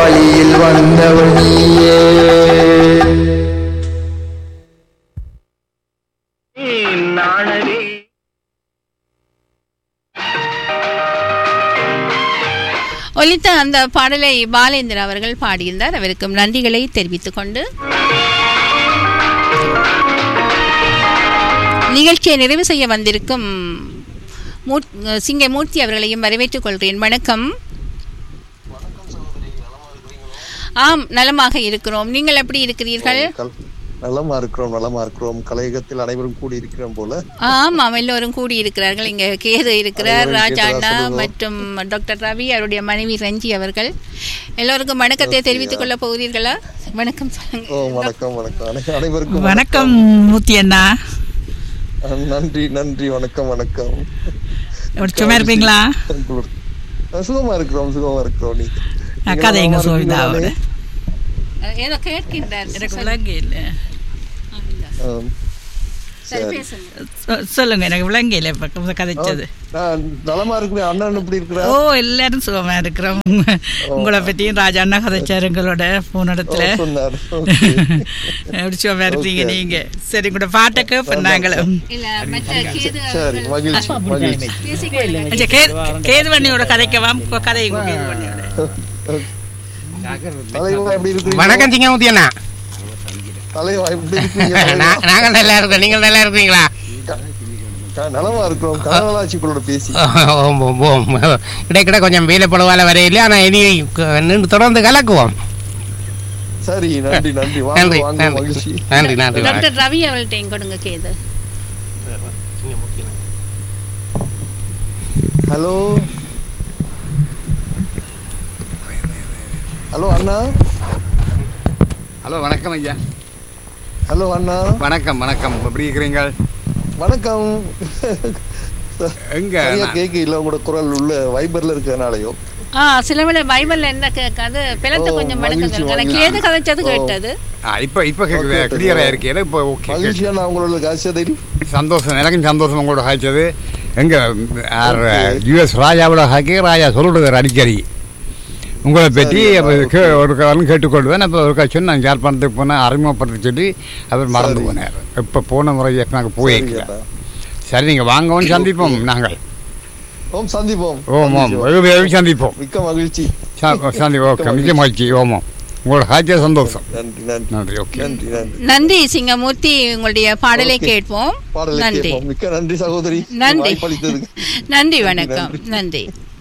வழியில் வந்தவள் நீயே ஒலித்த அந்த பாடலை பாலேந்திரன் அவர்கள் பாடியிருந்தார் அவருக்கும் நன்றிகளை தெரிவித்துக் கொண்டு நிகழ்ச்சியை நிறைவு செய்ய வந்திருக்கும் மூர்த்- சிங்கை மூர்த்தி அவர்களையும் வரவேற்றுக் கொள்கிறேன் வணக்கம் ஆம் நலமாக இருக்கிறோம் நீங்கள் எப்படி இருக்கிறீர்கள் கல்- நலமா இருக்கிறோம் நலமா இருக்கிறோம் கலையகத்தில் அனைவரும் கூடி இருக்கிறோம் போல ஆமாம் எல்லோரும் கூடி இருக்கிறார்கள் இங்க கேது இருக்கிறார் அனைவரும் ராஜா கேட்டதா அண்ணா சொல்லுவோம். மற்றும் டாக்டர் ரவி அவருடைய மனைவி ரஞ்சி அவர்கள் எல்லோருக்கும் வணக்கத்தை தெரிவித்துக் கொள்ள போகிறீர்களா வணக்கம் ஓ சொல்லுங்க வணக்கம் வணக்கம் அனை- அனைவருக்கும் வணக்கம் மூர்த்தி அண்ணா வணக்கம். நன்றி நன்றி வணக்கம் வணக்கம் எப்படி சும்மா இருப்பீங்களா உங்களுக்கு- அஹ் சுகமா இருக்கிறோம் சுகமா இருக்கிறோம் நீ அக்கா தான் எங்க சோவிதாவோட ஏதோ கேட்கின்றார் எனக்கு விளங்கு இல்லை ஆம். சரி சரி. பேசுங்க சொ- சொல்லுங்க எனக்கு விளங்கு இல்லை இப்போ கதைச்சது நான் நலமா இருக்கிறேன் அண்ணன் எப்படி இருக்கிறா ஓ எல்லாரும் சுகமா இருக்கிறோம் உங்களை பத்தியும் ராஜா அண்ணா கதைச்சார் எங்களோட போன இடத்துல ஓ, சொன்னார் Okay. எப்படி சுகமா இருப்பீங்க Okay. நீங்க சரி கூட பாட்டை கேட்போம் நாங்களும் இல்ல மற்ற கேது சரி மகிழ்ச்சி மகிழ்ச்சி பேசிக்கொள்ளுங்க அச்சா, கே- கேதுவண்ணியோட கதைக்கவா இப்போ கதைங்க கேதுவண்ணியோட தலைவா எப்படி இருக்கிறீங்க வணக்கம் சிங்கமூர்த்தி அண்ணா தலைவா எப்படி இருக்கீங்க தலைவா? நா- நாங்க நல்லா இருக்கோம் நீங்கள் நல்லா இருக்கீங்களா க- நலமா இருக்கிறோம் கனகலாட்சிகளோட பேசி ஓம், ஓம், ஓம். இடைக்கிட கொஞ்சம் வேலை படுவால வரையில ஆனா இனி க- நின்று தொடர்ந்து கலக்குவோம் சரி நன்றி நன்றி வாங்க நன்றி வாங்க நன்றி மகிழ்ச்சி நன்றி நன்றி வணக்கம். டாக்டர் ரவி அவர்கள்ட்ட கொடுங்க கேது ஹலோ ஹலோ அண்ணா ஹலோ வணக்கம் ஐயா ஹலோ அண்ணா வணக்கம் வணக்கம் எப்படி இருக்கிறீங்க வணக்கம் எங்க சரியா நான்- கேட்க இல்ல உங்களோட குரல் உள்ள வைபர்ல இருக்கிறனாலயோ ஆ சில வேளை பைபிள்ல என்ன கேட்காது பிளத்தை ஓ, கொஞ்சம் மகிழ்ச்சி, மடக்குங்க மகிழ்ச்சி. கேது கதைச்சது ஓ. கேட்டது ஆ, இப்ப இப்ப கேக்குது Okay, கிளியரா okay. இருக்கு இப்போ ஓகே மகிழ்ச்சியா நான் உங்களோட காட்சியதை சந்தோஷம் எனக்கும் சந்தோஷம் உங்களோட காய்ச்சது எங்க Okay. யுஎஸ் ராஜாவோட ஹாக்கி ராஜா சொல்லிடுவார் அடிக்கடி உங்களை பற்றி சரி, அப்ப okay. கே- ஒரு காலம் கேட்டுக்கொள்வேன் அப்போ ஒரு காட்சி நான் யாழ்ப்பாணத்துக்கு போனேன் அறிமுகப்படுத்த சொல்லி அவர் மறந்து சரி. போனார் இப்போ போன முறை நாங்கள் போயிருக்கல சரிங்கண்ணா. சரி நீங்கள் வாங்கவும் சந்திப்போம் நாங்கள் ஓம் சந்திப்போம் ஓம் ஓம் சந்திப்போம். வெகு விரைவில் சந்திப்போம் மிக்க மகிழ்ச்சி ச- சந்தி ஓகே மிக்க மகிழ்ச்சி ஓமம் உங்களோட காய்ச்சல் சந்தோஷம் நன்றி நன்றி நன்றி ஓகே நன்றி நன்றி நன்றி சிங்கமூர்த்தி உங்களுடைய பாடலை Okay. கேட்போம் பாடலை நன்றி கேட்போம் மிக்க நன்றி சகோதரி நன்றி வாய்ப்பளித்ததுக்கு நன்றி வணக்கம் நன்றி